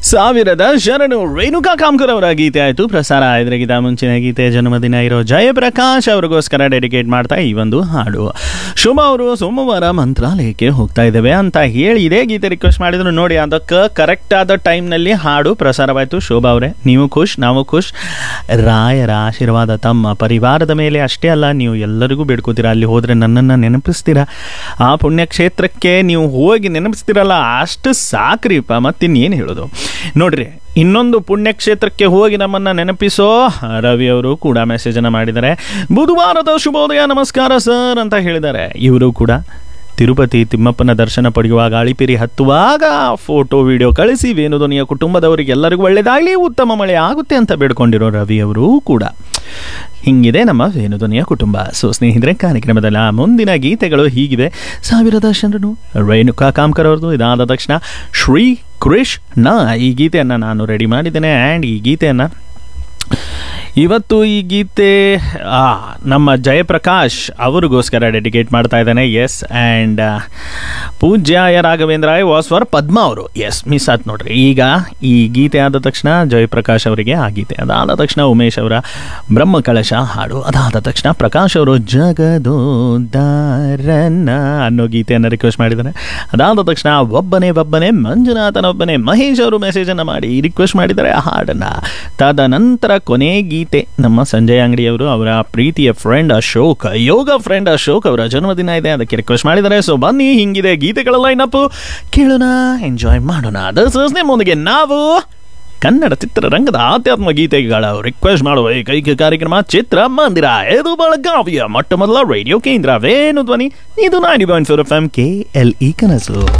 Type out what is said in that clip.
ಸಾವಿರದ ಶರಣು ರೇಣುಕಾ ಕಾಮ್ಕರ್ ಅವರ ಗೀತೆ ಆಯಿತು ಪ್ರಸಾರ ಇದರಿಗಿಂತ ಮುಂಚಿನ ಗೀತೆ ಜನ್ಮದಿನ ಇರೋ ಜಯಪ್ರಕಾಶ್ ಅವ್ರಿಗೋಸ್ಕರ ಡೆಡಿಕೇಟ್ ಮಾಡ್ತಾ ಈ ಒಂದು ಹಾಡು ಶುಭ ಅವರು ಸೋಮವಾರ ಮಂತ್ರಾಲಯಕ್ಕೆ ಹೋಗ್ತಾ ಇದ್ದೇವೆ ಅಂತ ಹೇಳಿ ಇದೇ ಗೀತೆ ರಿಕ್ವೆಸ್ಟ್ ಮಾಡಿದ್ರು ನೋಡಿ ಅದಕ್ಕೆ ಕರೆಕ್ಟ್ ಆದ ಟೈಮ್ನಲ್ಲಿ ಹಾಡು ಪ್ರಸಾರವಾಯಿತು ಶೋಭಾ ಅವರೇ ನೀವು ಖುಷ್ ನಾವು ಖುಷ್ ರಾಯರ ಆಶೀರ್ವಾದ ತಮ್ಮ ಪರಿವಾರದ ಮೇಲೆ ಅಷ್ಟೇ ಅಲ್ಲ ನೀವು ಎಲ್ಲರಿಗೂ ಬೇಡ್ಕೋತೀರಾ ಅಲ್ಲಿ ಹೋದರೆ ನನ್ನನ್ನು ನೆನಪಿಸ್ತೀರಾ ಆ ಪುಣ್ಯಕ್ಷೇತ್ರಕ್ಕೆ ನೀವು ಹೋಗಿ ನೆನಪಿಸ್ತೀರಲ್ಲ ಅಷ್ಟು ಸಾಕ್ರಿಪ್ಪ ಮತ್ತಿನ್ನೇನು ಹೇಳೋದು ನೋಡ್ರಿ ಇನ್ನೊಂದು ಪುಣ್ಯಕ್ಷೇತ್ರಕ್ಕೆ ಹೋಗಿ ನಮ್ಮನ್ನ ನೆನಪಿಸೋ ರವಿ ಅವರು ಕೂಡ ಮೆಸೇಜನ್ನು ಮಾಡಿದ್ದಾರೆ ಬುಧವಾರದ ಶುಭೋದಯ ನಮಸ್ಕಾರ ಸರ್ ಅಂತ ಹೇಳಿದ್ದಾರೆ ಇವರು ಕೂಡ ತಿರುಪತಿ ತಿಮ್ಮಪ್ಪನ ದರ್ಶನ ಪಡೆಯುವಾಗ ಅಳಿಪಿರಿ ಹತ್ತುವಾಗ ಫೋಟೋ ವಿಡಿಯೋ ಕಳಿಸಿ ವೇಣುಧ್ವನಿಯ ಕುಟುಂಬದವರಿಗೆ ಎಲ್ಲರಿಗೂ ಒಳ್ಳೆಯದಾಗಲಿ ಉತ್ತಮ ಮಳೆ ಆಗುತ್ತೆ ಅಂತ ಬೇಡ್ಕೊಂಡಿರೋ ರವಿ ಅವರು ಕೂಡ ಹಿಂಗಿದೆ ನಮ್ಮ ವೇಣುಧ್ವನಿಯ ಕುಟುಂಬ ಸೊ ಸ್ನೇಹಿತರೆ ಕಾರ್ಯಕ್ರಮದಲ್ಲಿ ಆ ಮುಂದಿನ ಗೀತೆಗಳು ಹೀಗಿವೆ ಸಾವಿರದ ಶರಣರು ರೇಣುಕಾ ಕಾಮ್ಕರ್ ಅವ್ರದ್ದು ಇದಾದ ತಕ್ಷಣ ಶ್ರೀ ಕೃಷ್ ನಾ ಈ ಗೀತೆಯನ್ನು ನಾನು ರೆಡಿ ಮಾಡಿದ್ದೇನೆ ಆ್ಯಂಡ್ ಈ ಗೀತೆಯನ್ನು ಇವತ್ತು ಈ ಗೀತೆ ಆ, ನಮ್ಮ ಜಯಪ್ರಕಾಶ್ ಅವರಿಗೋಸ್ಕರ ಡೆಡಿಕೇಟ್ ಮಾಡ್ತಾ ಇದ್ದಾನೆ ಎಸ್ ಆ್ಯಂಡ್ ಪೂಜ್ಯಾಯ ರಾಘವೇಂದ್ರ ವಾಸ್ ಫಾರ್ ಪದ್ಮ ಅವರು ಎಸ್ ಮಿಸ್ ಆಯ್ತು ನೋಡ್ರಿ ಈಗ ಈ ಗೀತೆ ಆದ ತಕ್ಷಣ ಜಯಪ್ರಕಾಶ್ ಅವರಿಗೆ ಆ ಗೀತೆ ಅದಾದ ತಕ್ಷಣ ಉಮೇಶ್ ಅವರ ಬ್ರಹ್ಮ ಕಳಶ ಹಾಡು ಅದಾದ ತಕ್ಷಣ ಪ್ರಕಾಶ್ ಅವರು ಜಗದೋದಾರನ ಅನ್ನೋ ಗೀತೆಯನ್ನು ರಿಕ್ವೆಸ್ಟ್ ಮಾಡಿದ್ದಾರೆ ಅದಾದ ತಕ್ಷಣ ಒಬ್ಬನೇ ಒಬ್ಬನೇ ಮಂಜುನಾಥನೊಬ್ಬನೇ ಮಹೇಶ್ ಅವರು ಮೆಸೇಜನ್ನು ಮಾಡಿ ರಿಕ್ವೆಸ್ಟ್ ಮಾಡಿದ್ದಾರೆ ಆ ಹಾಡನ್ನು ತದನಂತರ ಕೊನೆ ಗೀತೆ ನಮ್ಮ ಸಂಜಯ್ ಅಂಗಡಿಯವರು ಅವರ ಪ್ರೀತಿಯ ಫ್ರೆಂಡ್ ಅಶೋಕ್ ಯೋಗ ಫ್ರೆಂಡ್ ಅಶೋಕ್ ಅವರ ಜನ್ಮದಿನ ಇದೆ ಅದಕ್ಕೆ ರಿಕ್ವೆಸ್ಟ್ ಮಾಡಿದ್ದಾರೆ ಸೊ ಬನ್ನಿ ಹಿಂಗಿದೆ ಗೀತೆಗಳ ಲೈನಪ್ ಕೇಳೋಣ ಎಂಜಾಯ್ ಮಾಡೋಣ ದಸ್ ನಿಮ್ಮೊಂದಿಗೆ ನಾವು ಕನ್ನಡ ಚಿತ್ರರಂಗದ ಆಧ್ಯಾತ್ಮ ಗೀತೆಗಳ ರಿಕ್ವೆಸ್ಟ್ ಮಾಡುವ ಏಕೈಕ ಕಾರ್ಯಕ್ರಮ ಚಿತ್ರ ಮಂದಿರ ಇದು ಬೆಳಗಾವಿಯ ಮೊಟ್ಟ ಮೊದಲ ರೇಡಿಯೋ ಕೇಂದ್ರ ವೇಣು ಧ್ವನಿ ಇದು ನಾಡಿ point four F M K L E ಕನಸು